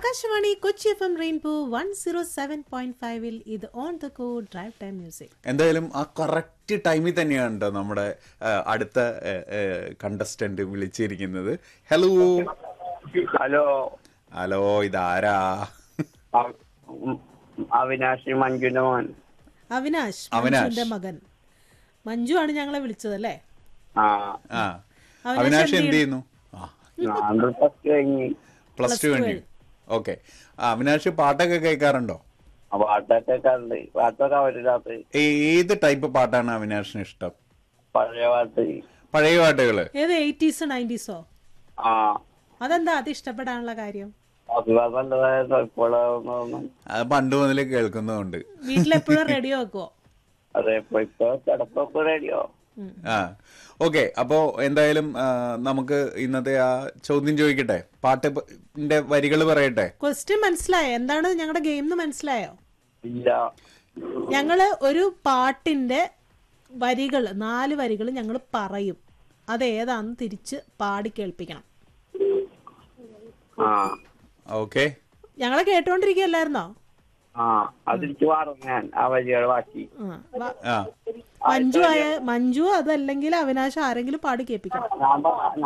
Akashvani Kochi F M rainbow one zero seven point ഫൈവിൽ ഇത് on the go drive time music എന്തായാലും ആ correct ടൈമിൽ തന്നെയാണ് കേട്ടോ നമ്മുടെ ആ, അടുത്ത കണ്ടസ്റ്റന്റ് വിളിച്ചിരിക്കുന്നത് ഹലോ ഹലോ ഹലോ ഇതാരാ അ- ഉം, അവിനാശ് മഞ്ജുന്റെ മോൻ അവിനാശ് അവിനാശ്. മഞ്ജുവിന്റെ മകൻ മഞ്ജു ആണ് ഞങ്ങളെ വിളിച്ചത് അല്ലേ ആ ആ അവിനാശ് അവിനാശ് എന്ത് എന്ത് ചെയ്യുന്നു ആ ഞാൻ ഫസ്റ്റ് കഴിഞ്ഞ് പ്ലസ് ടു കഴിഞ്ഞു ഓക്കെ അവിനാശ് പാട്ടൊക്കെ കേൾക്കാറുണ്ടോ ആ പാട്ടൊക്കെ കണ്ട് പാട്ടൊക്കെ അവരില്ലാത്ത ഏ- ഏത് ടൈപ്പ് പാട്ടാണ് അവിനാശിന് ഇഷ്ടം പഴയ പാട്ട് പഴയ പാട്ടുകള് ഏത് എയ്റ്റീസ് നയൻറ്റീസോ ആ അതെന്താ അത് ഇഷ്ടപ്പെടാനുള്ള കാര്യം അതുകൊണ്ടതായത് ഇപ്പോഴൊന്നും അത് പണ്ട് മുതൽ കേൾക്കുന്നതുകൊണ്ട് വീട്ടിലെപ്പോഴും റേഡിയോ വെക്കുവോ അതെ ഇപ്പൊ ഇപ്പൊ കിടപ്പൊക്കെ റേഡിയോ ആ ഓക്കെ അപ്പോ എന്തായാലും ആ, നമുക്ക് ഇന്നത്തെ ആ ചോദ്യം ചോദിക്കട്ടെ പാട്ടിന്റെ വരികൾ പറയട്ടെ ക്വസ്റ്റ്യൻ മനസ്സിലായോ എന്താണ് ഞങ്ങളുടെ ഗെയിം എന്ന് മനസ്സിലായോ ഇല്ല ഞങ്ങള് ഒരു പാട്ടിന്റെ വരികൾ നാല് വരികൾ ഞങ്ങൾ പറയും അത് ഏതാന്ന് തിരിച്ച് പാടി കേൾപ്പിക്കണം ആ ഓക്കെ ഞങ്ങളെ കേട്ടോണ്ടിരിക്കുകയല്ലായിരുന്നോ ആ അതിരിച്ച് പറഞ്ഞു ഞാൻ ആ വരികൾ ബാക്കി ആ, വ- ആ മഞ്ജു ആയ മഞ്ജു അതല്ലെങ്കിൽ അവിനാശ് ആരെങ്കിലും പാടി കേൾപ്പിക്കണം ഞാൻ പ-